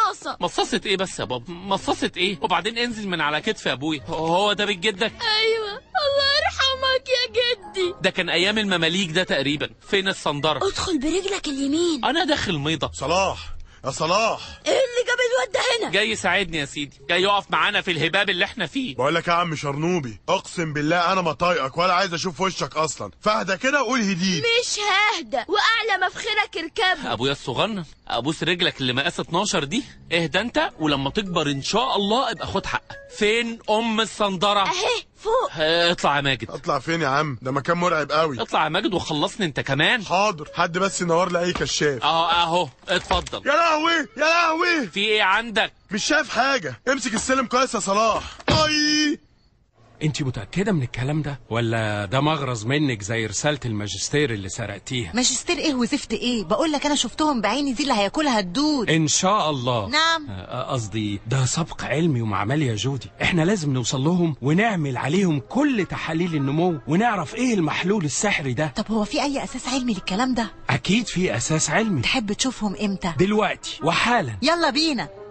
مصاصة مصاصة ايه بس يا بابا مصاصة ايه وبعدين انزل من على كتف ابويا هو ده بيت جدك ايوه الله يرحمك يا جدي ده كان ايام المماليك ده تقريبا فين الصندرة ادخل برجلك اليمين انا داخل ميضة صلاح يا صلاح ايه اللي جاب الواد ده هنا جاي يساعدني يا سيدي جاي يقف معانا في الهباب اللي احنا فيه بقول لك يا عم شرنوبي اقسم بالله انا ما طايقك ولا عايز اشوف وشك اصلا فاهدى كده وقول هديد مش ههدى واعلى مفخرك اركبه ابويا الصغنن ابوس رجلك اللي مقاس 12 دي اهدى انت ولما تكبر ان شاء الله ابقى خد حقك فين ام الصندرة اهي فوق اه، اطلع يا ماجد اطلع فين يا عم ده مكان مرعب قوي اطلع يا ماجد وخلصني انت كمان حاضر حد بس ينور لي اي كشاف اهو اهو اتفضل يا لهوي يا لهوي في ايه عندك مش شايف حاجه امسك السلم كويس يا صلاح اي انت متأكدة من الكلام ده ولا ده مغرز منك زي رسالة الماجستير اللي سرقتيها ماجستير ايه وزفت ايه بقول لك انا شفتهم بعيني دي اللي هياكلها الدود ان شاء الله نعم. آه، قصدي ده سبق علمي ومعمل يا جودي احنا لازم نوصل لهم ونعمل عليهم كل تحاليل النمو ونعرف ايه المحلول السحري ده طب هو في اي اساس علمي للكلام ده اكيد في اساس علمي تحب تشوفهم امتى دلوقتي وحالا يلا بينا